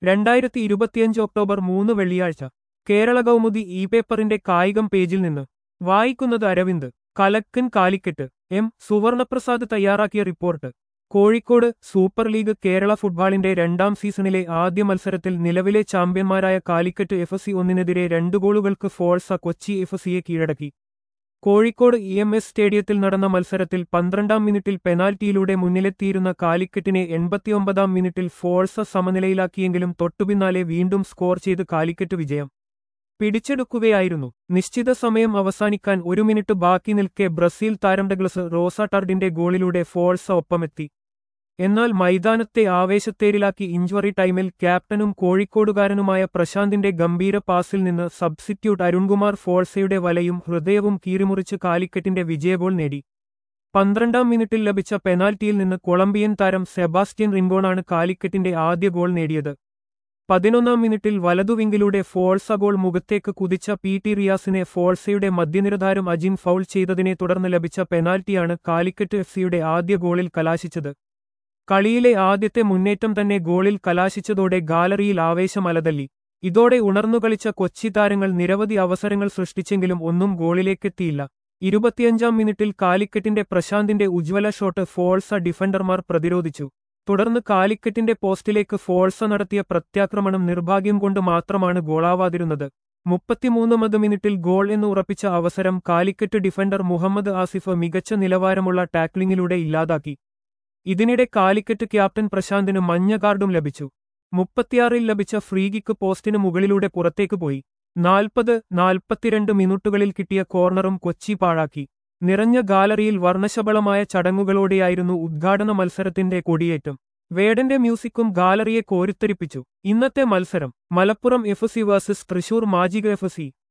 രണ്ടായിരത്തി ഇരുപത്തിയഞ്ച് ഒക്ടോബർ മൂന്ന് വെള്ളിയാഴ്ച കേരള കൗമുദി ഇ പേപ്പറിന്റെ കായികം പേജിൽ നിന്ന് വായിക്കുന്നത് അരവിന്ദ് കലക്കൻ കാലിക്കറ്റ് എം സുവർണപ്രസാദ് തയ്യാറാക്കിയ report Kozhikode super league Kerala ഫുട്ബോളിന്റെ രണ്ടാം സീസണിലെ ആദ്യ മത്സരത്തിൽ നിലവിലെ ചാമ്പ്യന്മാരായ കാലിക്കറ്റ് എഫ് സി ഒന്നിനെതിരെ രണ്ട് ഗോളുകൾക്ക് ഫോഴ്സ കൊച്ചി എഫ് സിയെ കീഴടക്കി കോഴിക്കോട് ഇ എം എസ് സ്റ്റേഡിയത്തിൽ നടന്ന മത്സരത്തിൽ പന്ത്രണ്ടാം മിനിറ്റിൽ പെനാൽറ്റിയിലൂടെ മുന്നിലെത്തിയിരുന്ന കാലിക്കറ്റിനെ എൺപത്തിയൊമ്പതാം മിനിറ്റിൽ ഫോഴ്സ സമനിലയിലാക്കിയെങ്കിലും തൊട്ടുപിന്നാലെ വീണ്ടും സ്കോർ ചെയ്ത് കാലിക്കറ്റ് വിജയം പിടിച്ചെടുക്കുകയായിരുന്നു നിശ്ചിത സമയം അവസാനിക്കാൻ ഒരു മിനിറ്റ് ബാക്കി നിൽക്കെ ബ്രസീൽ താരം ഡഗ്ലസ് റോസാടാർഡിന്റെ ഗോളിലൂടെ ഫോഴ്സ ഒപ്പമെത്തി എന്നാൽ മൈതാനത്തെ ആവേശത്തേരിലാക്കി ഇഞ്ചുറി ടൈമിൽ ക്യാപ്റ്റനും കോഴിക്കോടുകാരനുമായ പ്രശാന്തിന്റെ ഗംഭീര പാസിൽ നിന്ന് സബ്സ്റ്റിറ്റ്യൂട്ട് അരുൺകുമാർ ഫോഴ്സയുടെ വലയും ഹൃദയവും കീറിമുറിച്ച് കാലിക്കറ്റിന്റെ വിജയഗോൾ നേടി പന്ത്രണ്ടാം മിനിറ്റിൽ ലഭിച്ച പെനാൽറ്റിയിൽ നിന്ന് കൊളംബിയൻ താരം സെബാസ്റ്റ്യൻ റിംഗോണാണ് കാലിക്കറ്റിന്റെ ആദ്യ ഗോൾ നേടിയത് പതിനൊന്നാം മിനിറ്റിൽ വലതുവിങ്കിലൂടെ ഫോഴ്സ ഗോൾ മുഖത്തേക്ക് കുതിച്ച പി ടി റിയാസിനെ ഫോഴ്സയുടെ മധ്യനിരതാരം അജിൻ ഫൗൾ ചെയ്തതിനെ തുടർന്ന് ലഭിച്ച പെനാൽറ്റിയാണ് കാലിക്കറ്റ് എഫ് സിയുടെ ആദ്യ ഗോളിൽ കലാശിച്ചത് കളിയിലെ ആദ്യത്തെ മുന്നേറ്റം തന്നെ ഗോളിൽ കലാശിച്ചതോടെ ഗാലറിയിൽ ആവേശം അലതല്ലി ഇതോടെ ഉണർന്നു കളിച്ച കൊച്ചി താരങ്ങൾ നിരവധി അവസരങ്ങൾ സൃഷ്ടിച്ചെങ്കിലും ഒന്നും ഗോളിലേക്കെത്തിയില്ല ഇരുപത്തിയഞ്ചാം മിനിറ്റിൽ കാലിക്കറ്റിന്റെ പ്രശാന്തിന്റെ ഉജ്ജ്വല ഷോട്ട് ഫോഴ്സ ഡിഫൻഡർമാർ പ്രതിരോധിച്ചു തുടർന്ന് കാലിക്കറ്റിന്റെ പോസ്റ്റിലേക്ക് ഫോഴ്സ നടത്തിയ പ്രത്യാക്രമണം നിർഭാഗ്യം കൊണ്ട് മാത്രമാണ് ഗോളാവാതിരുന്നത് മുപ്പത്തിമൂന്നാമത് മിനിറ്റിൽ ഗോൾ എന്ന് ഉറപ്പിച്ച അവസരം കാലിക്കറ്റ് ഡിഫൻഡർ മുഹമ്മദ് ആസിഫ് മികച്ച നിലവാരമുള്ള ടാക്ലിംഗിലൂടെ ഇല്ലാതാക്കി ഇതിനിടെ കാലിക്കറ്റ് ക്യാപ്റ്റൻ പ്രശാന്തിന് മഞ്ഞ കാർഡും ലഭിച്ചു മുപ്പത്തിയാറിൽ ലഭിച്ച ഫ്രീകിക്ക് പോസ്റ്റിന് മുകളിലൂടെ പുറത്തേക്ക് പോയി നാൽപ്പത് നാൽപ്പത്തിരണ്ട് മിനിറ്റുകളിൽ കിട്ടിയ കോർണറും കൊച്ചി പാഴാക്കി നിറഞ്ഞ ഗാലറിയിൽ വർണ്ണശബളമായ ചടങ്ങുകളോടെയായിരുന്നു ഉദ്ഘാടന മത്സരത്തിന്റെ കൊടിയേറ്റം വേടന്റെ മ്യൂസിക്കും ഗാലറിയെ കോരിത്തരിപ്പിച്ചു ഇന്നത്തെ മത്സരം Malappuram F C versus Thrissur magic F C